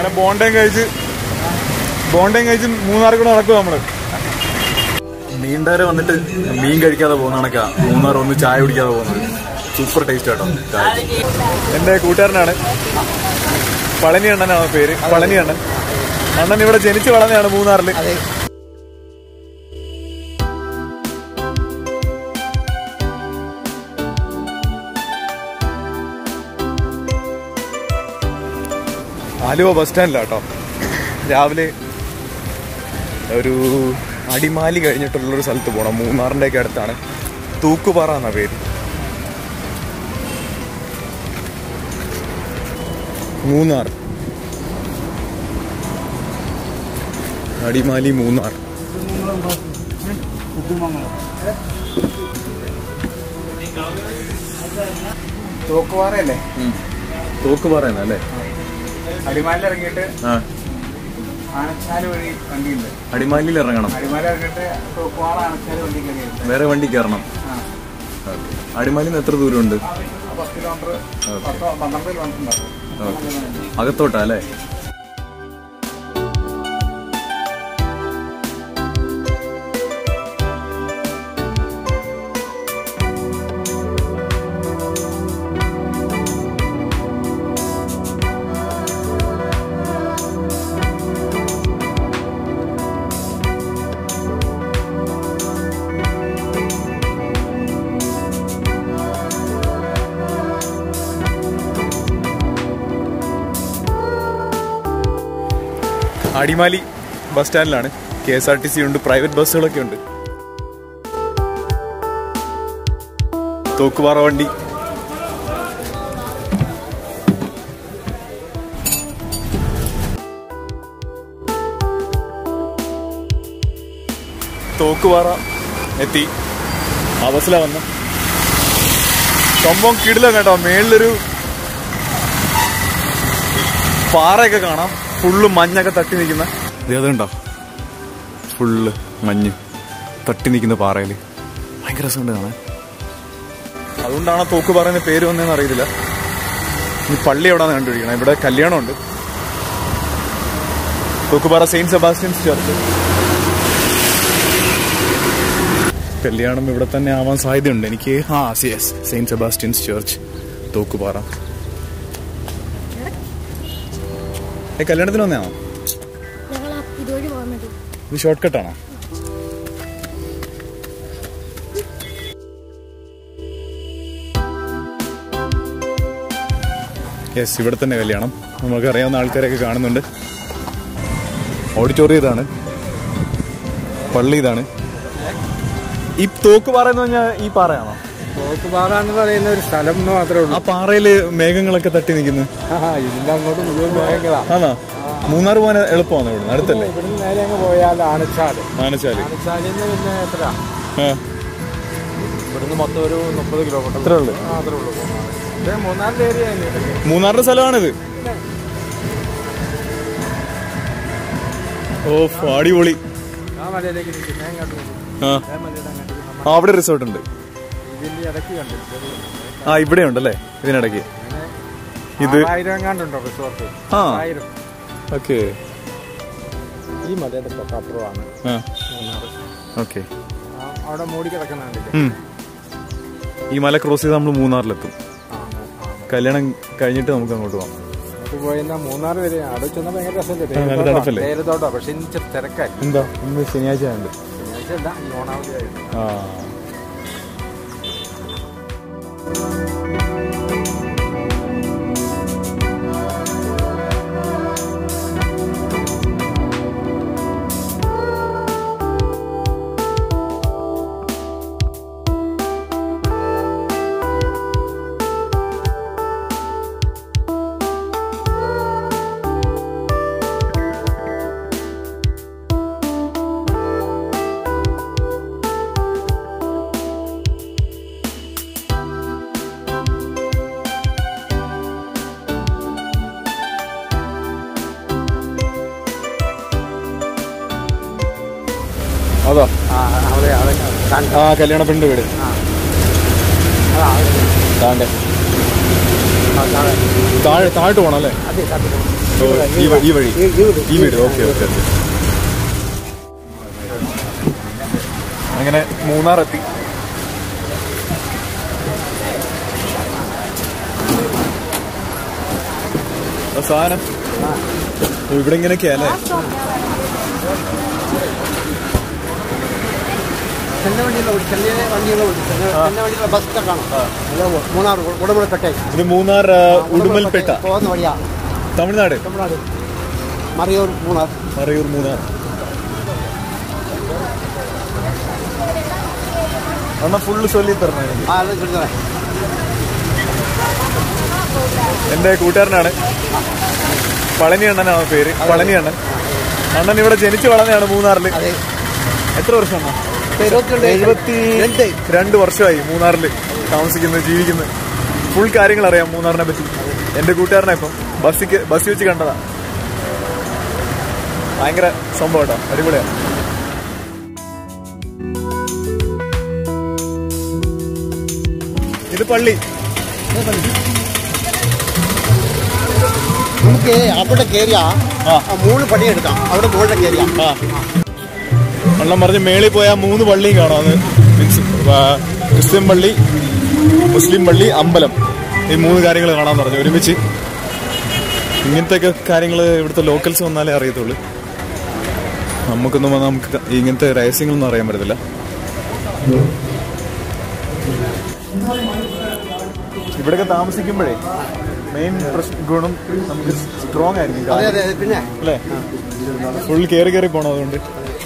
അങ്ങനെ ബോണ്ടയും കഴിച്ച് ബോണ്ടയും കഴിച്ച് മൂന്നാർ കൂടെ നടക്കും നമ്മള് നീണ്ടവരെ വന്നിട്ട് മീൻ കഴിക്കാതെ പോകുന്ന കണക്കാ മൂന്നാർ ഒന്ന് ചായ കുടിക്കാതെ പോകുന്നത് സൂപ്പർ ടേസ്റ്റ് കേട്ടോ ചായ എന്റെ കൂട്ടുകാരനാണ് പളനി അണ്ണനാണ് പേര് പളനി അണ്ണൻ അണ്ണൻ ഇവിടെ ജനിച്ചു വളർന്നതാണ് മൂന്നാറില് ആലുവ ബസ് സ്റ്റാൻഡിലാട്ടോ രാവിലെ ഒരു അടിമാലി കഴിഞ്ഞിട്ടുള്ളൊരു സ്ഥലത്ത് പോകണം മൂന്നാറിൻ്റെ ഒക്കെ അടുത്താണ് തൂക്കുപാറ എന്ന പേര് മൂന്നാർ അടിമാലി മൂന്നാർ തോക്കുപാറയല്ലേ തൂക്കുപാറ എന്നല്ലേ അടിമാലിൽ ഇറങ്ങിയിട്ട് ആ ആനച്ചാല് വഴി വണ്ടിയുണ്ട് അടിമാലിയിൽ ഇറങ്ങണം അടിമാലി ഇറങ്ങിയിട്ട് തോക്കുപാറ ആനച്ചാല് വണ്ടി കയറിയുണ്ട് വേറെ വണ്ടി കയറണം ആ ഓക്കെ അടിമാലിയിൽ നിന്ന് എത്ര ദൂരമുണ്ട് ആ പത്ത് കിലോമീറ്റർ പത്തോ പന്ത്രണ്ട് കിലോമീറ്റർ ഉണ്ടാവും ഓക്കെ അകത്തോട്ടാ അല്ലേ അടിമാലി ബസ് സ്റ്റാൻഡിലാണ് K S R T C ഉണ്ട് പ്രൈവറ്റ് ബസ്സുകളൊക്കെ ഉണ്ട് തോക്കുപാറ വണ്ടി തോക്കുപാറ എത്തി ആ ബസ്സിലാ വന്ന സംഭവം കിടിലം കേട്ടോ മേളിലൊരു പാറയൊക്കെ കാണാം ഫുള്ള് മഞ്ഞൊക്കെ തട്ടി നിൽക്കുന്ന ഇതേതുണ്ടോ ഫുള്ള് മഞ്ഞ് തട്ടി നിൽക്കുന്ന പാറയില് ഭയങ്കര രസമുണ്ട് കാണാൻ അതുകൊണ്ടാണ് തോക്ക് പറയുന്ന പേര് വന്നതെന്ന് അറിയത്തില്ല ഈ പള്ളി എവിടെയാണ് കണ്ടുപിടിക്കണം ഇവിടെ കല്യാണമുണ്ട് തോക്കുപാറ സെയിന്റ് സെബാസ്റ്റ്യൻസ് ചർച്ച് കല്യാണം ഇവിടെ തന്നെ ആവാൻ സാധ്യതയുണ്ട് എനിക്ക് ആ yes Saint Sebastian's church Thokkupara ഏ കല്യാണത്തിന് വന്നതാണോ ഞങ്ങൾ ഇതുവഴി പോകാൻ വേണ്ടി ഇത് ഷോർട്ട് കട്ടാണോ യെസ് ഇവിടെ തന്നെ കല്യാണം നമുക്ക് അറിയാവുന്ന ആൾക്കാരൊക്കെ കാണുന്നുണ്ട് ഓഡിറ്റോറിയം ഇതാണ് പള്ളി ഇതാണ് ഈ തോക്ക് പാറ എന്ന് പറഞ്ഞാൽ ഈ പാറയാണോ തോക്കുപാറ എന്ന് പറയുന്ന ഒരു സ്ഥലം എന്ന് മാത്രമേ ആ പാറയില് മേഘങ്ങളൊക്കെ തട്ടി നിൽക്കുന്നു ആ ഇതിന്റെ അങ്ങോട്ട് മുഴുവൻ മേഖല ആണോ മൂന്നാർ പോകാൻ എളുപ്പമാണ് ഇവിടുന്ന് അടുത്തല്ലേ ഇവിടുന്ന് നേരെ അങ്ങ് പോയാൽ ആനച്ചാല് ആനച്ചാല് ആനച്ചാലിൽ നിന്ന് പിന്നെ എത്ര ആ ഇവിടുന്ന് മൊത്തം ഒരു മുപ്പത് കിലോമീറ്റർ അത്രേ ഉള്ളൂ മാത്രമേ ഉള്ളൂ ഇത് മൂന്നാറിന്റെ ഏരിയ തന്നെ മൂന്നാറിന്റെ സ്ഥലമാണിത് ഓ അടിപൊളി ആ മലയിലേക്ക് നിൽക്കുന്നത് അങ്ങോട്ട് നിൽക്കുന്നു ആ ആ മലയുടെ അങ്ങോട്ട് നിൽക്കുന്നു. ആ, അവിടെ റിസോർട്ട് ഉണ്ട് ഇതിന്റെ ഇടയ്ക്ക് കണ്ടിട്ട് ആ ഇവിടെ ഉണ്ടല്ലേ ഇതിനിടയ്ക്ക് ഇത് ആയിരം എങ്ങാണ്ടുണ്ടോ റിസോർട്ട് ആ ആയിരം ഓക്കെ ഈ മലയുടെ തൊട്ടപ്പുറമാണ് ആ മൂന്നാറ് ഓക്കെ ആ, അവിടെ മൂടി കിടക്കുന്നുണ്ടല്ലേ ഈ മല ക്രോസ് ചെയ്ത് നമ്മൾ മൂന്നാറിലെത്തും ആ ആ കല്യാണം കഴിഞ്ഞിട്ട് നമുക്ക് അങ്ങോട്ട് പോകാം അത് പോയിരുന്ന മൂന്നാർ വരെ അവിടെ ചെന്നാൽ ഭയങ്കര രസമല്ലേ ആ, നല്ല തണുപ്പല്ലേ? തേയിലത്തോട്ടോ പക്ഷെ ഇനി ഇച്ചിരി തിരക്കായി എന്താ ഇന്ന് ശനിയാഴ്ച ഉണ്ട് ശനിയാഴ്ച അല്ല ഈ ഓണാവധിയായിരുന്നു ആ അതാ ആ അവിടെ അവിടെ കണ്ട ആ കല്യാണ പെണ്ണിന്റെ വീട് താണ്ടെ താഴെ താഴോട്ട് പോകണം അല്ലേ അതെ സത്യം ഓ, ഈ വഴി ഈ വഴി ഈ വീട് ഓക്കെ ഓക്കെ ഓക്കെ അങ്ങനെ മൂന്നാർ എത്തി ആ സാധനം ഓ, ഇവിടെ ഇങ്ങനെയൊക്കെയാ അല്ലേ ചെന്ന വണ്ടിയുള്ള വണ്ടി ചെന്നൈയിലെ വണ്ടിയുള്ള വണ്ടി ചെന്ന ചെന്ന വണ്ടിയുള്ള ബസ് കാണാം അത് മൂന്നാർ ഉടമലപ്പെട്ടെ ഇത് മൂന്നാർ ആ, ഉടുമൽപേട്ട പോകുന്ന വഴിയാ തമിഴ്നാട് തമിഴ്നാട് മറിയൂർ മൂന്നാർ മറയൂർ മൂന്നാർ അണ്ണ ഫുള്ള് ചൊല്ലി തരണേ എനിക്ക്. ആ അതെ ചൊല്ലുന്നേ എന്റെ കൂട്ടുകാരനാണ് പളനി അണ്ണനാണ് പേര് പളനി അണ്ണൻ അണ്ണൻ ഇവിടെ ജനിച്ചു വളർന്നതാണ് മൂന്നാറിൽ അതെ എത്ര വർഷം അണ്ണ ഇരുപത്തിരണ്ട് എഴുപത്തി രണ്ട് രണ്ട് വർഷമായി മൂന്നാറിൽ താമസിക്കുന്നത് ജീവിക്കുന്നത് ഫുൾ കാര്യങ്ങൾ അറിയാം മൂന്നാറിനെ പറ്റി എന്റെ കൂട്ടുകാരനെ ഇപ്പം ബസ്സിക്ക് ബസ് വെച്ച് കണ്ടതാ ഭയങ്കര സംഭവം കേട്ടോ അടിപൊളിയാണ് ഇത് പള്ളി നമുക്ക് അവിടെ കയറിയാ ആ. മൂന്ന് പടി എടുക്കാം അവിടെ മുകളിലെ കയറിയാ ആ വെള്ളം പറഞ്ഞ് മേളിൽ പോയാൽ മൂന്ന് പള്ളിയും കാണാം അത് മീൻസ് ക്രിസ്ത്യൻ പള്ളി മുസ്ലിം പള്ളി അമ്പലം ഈ മൂന്ന് കാര്യങ്ങൾ കാണാൻ പറഞ്ഞു ഒരുമിച്ച് ഇങ്ങനത്തെയൊക്കെ കാര്യങ്ങൾ ഇവിടുത്തെ ലോക്കൽസ് വന്നാലേ അറിയത്തുള്ളൂ നമുക്കൊന്നും വന്നാൽ നമുക്ക് ക- ഇങ്ങനത്തെ രഹസ്യങ്ങളൊന്നും അറിയാൻ പറ്റത്തില്ല ഇവിടെയൊക്കെ താമസിക്കുമ്പോഴേ മെയിൻ ഗുണം നമുക്ക് സ്ട്രോങ് ആയിരിക്കും അതെ കാല്. അതെ അതെ പിന്നെ അല്ലേ ഫുൾ കയറി കയറി പോണം അതുകൊണ്ട്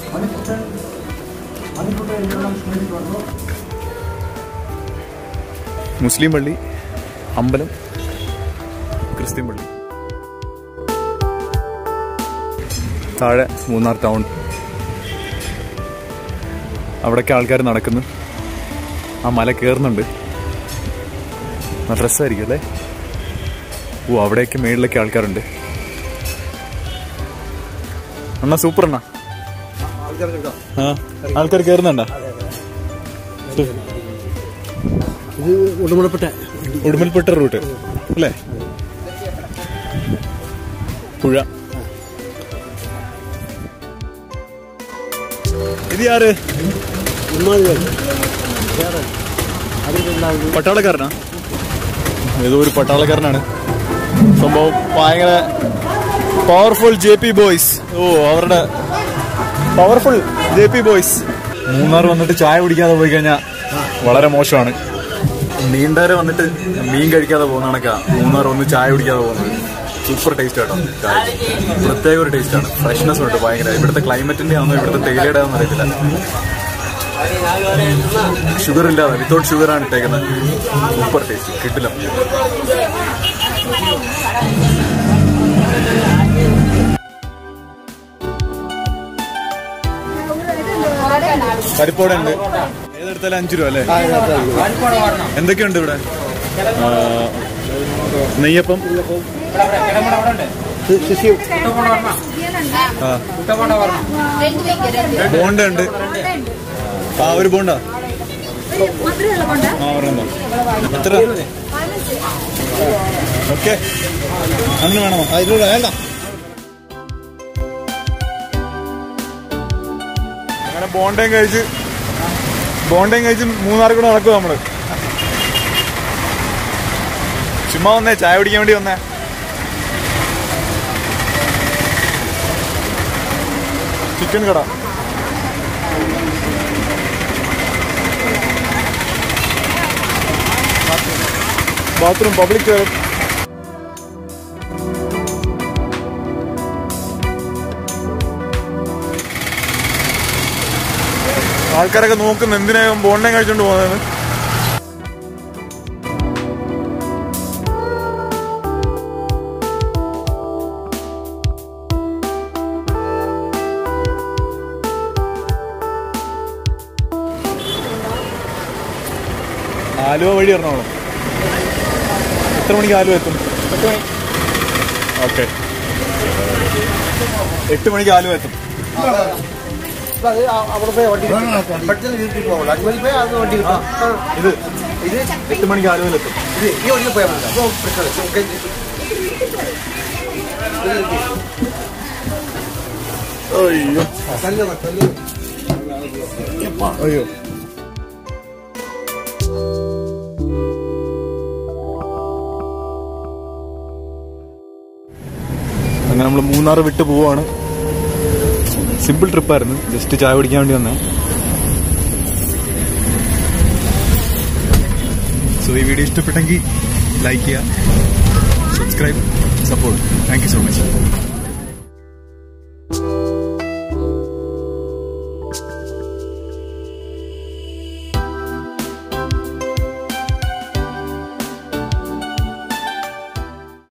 മുസ്ലിം പള്ളി അമ്പലം ക്രിസ്ത്യൻ പള്ളി താഴെ മൂന്നാർ ടൗൺ അവിടൊക്കെ ആൾക്കാർ നടക്കുന്നു ആ മല കയറുന്നുണ്ട് നല്ല രസമായിരിക്കും അല്ലേ ഓ അവിടെയൊക്കെ മേളിലൊക്കെ ആൾക്കാരുണ്ട് അണ്ണാ സൂപ്പർ അണ്ണാ ആ ആൾക്കാർ കയറുന്നുണ്ടോ ഇത് ഉടമലപ്പെട്ട ഉടുമ്പൽപ്പെട്ട റൂട്ട് അല്ലേ പുഴ ഇത് ആര് പട്ടാളക്കാരനാ ഏതോ ഒരു പട്ടാളക്കാരനാണ് സംഭവം ഭയങ്കര പവർഫുൾ ജെ പി ബോയ്സ് ഓ അവരുടെ powerful J P boys Munnar വന്നിട്ട് ചായ കുടിക്കാതെ പോയി കഴിഞ്ഞാൽ വളരെ മോശമാണ് നീണ്ടരെ വന്നിട്ട് മീൻ കഴിക്കാതെ പോകുന്ന കണക്കാ മൂന്നാർ വന്ന് ചായ കുടിക്കാതെ പോകുന്നത് സൂപ്പർ ടേസ്റ്റ് കേട്ടോ ചായ പ്രത്യേക ഒരു ടേസ്റ്റ് ആണ് ഫ്രഷ്നെസ് ഉണ്ട് ഭയങ്കര ഇവിടുത്തെ ക്ലൈമറ്റിന്റെ ആണോ ഇവിടുത്തെ തേയിലയുടെ ആണെന്ന് അറിയത്തില്ല ഷുഗർ ഇല്ലാതെ വിത്തൗട്ട് ഷുഗർ ആണ് ഇട്ടേക്കുന്നത് സൂപ്പർ ടേസ്റ്റ് കിട്ടില്ല പരിപ്പോടെ ഉണ്ട് ഏതെടുത്താലും അഞ്ചു രൂപ അല്ലേ എന്തൊക്കെയുണ്ട് ഇവിടെ ആ, നെയ്യപ്പം ആ ബോണ്ട ഉണ്ട് ആ ഒരു ബോണ്ട ആ ഒരെണ്ണം എത്ര ഓക്കെ അങ്ങനെ വേണമോ അതിലൂടെ വേണ്ട അങ്ങനെ ബോണ്ടയും കഴിച്ച് ബോണ്ടയും കഴിച്ച് മൂന്നാർ കൂടെ നടക്കും നമ്മള് ചുമ്മാ വന്നേ ചായ കുടിക്കാൻ വേണ്ടി വന്നേ ചിക്കൻ കട ബാത്റൂം പബ്ലിക് ടോയ്ലറ്റ് ആൾക്കാരൊക്കെ നോക്കുന്നു എന്തിനാ ഇവൻ ബോണ്ടയും കഴിച്ചോണ്ട് പോകുന്നത് ആലുവ വഴി എറണാകുളം എത്ര മണിക്ക് ആലുവ എത്തും ഓക്കെ എട്ട് മണിക്ക് ആലുവ എത്തും അത് ആ- അവിടെ പോയി വണ്ടി കിട്ടും. പെട്ടെന്ന് വീട്ടിൽ പോകണം അജ്മലിൽ പോയി അത് വണ്ടി കിട്ടും ആ. ഇത് ഇത് എട്ട് മണിക്ക് ആലുവയിലെത്തും ഇത് ഈ വണ്ടിയിൽ പോയാൽ മതി അപ്പോൾ പ്രശ്നമില്ല നമുക്ക് അയ്യോ കല്ല് കല്ല് അയ്യോ അങ്ങനെ നമ്മൾ മൂന്നാർ വിട്ട് പോവാണ് സിമ്പിൾ ട്രിപ്പായിരുന്നു ജസ്റ്റ് ചായ കുടിക്കാൻ വേണ്ടി വന്നേ സോ ഈ വീഡിയോ ഇഷ്ടപ്പെട്ടെങ്കിൽ ലൈക്ക് ചെയ്യുക subscribe support thank you so much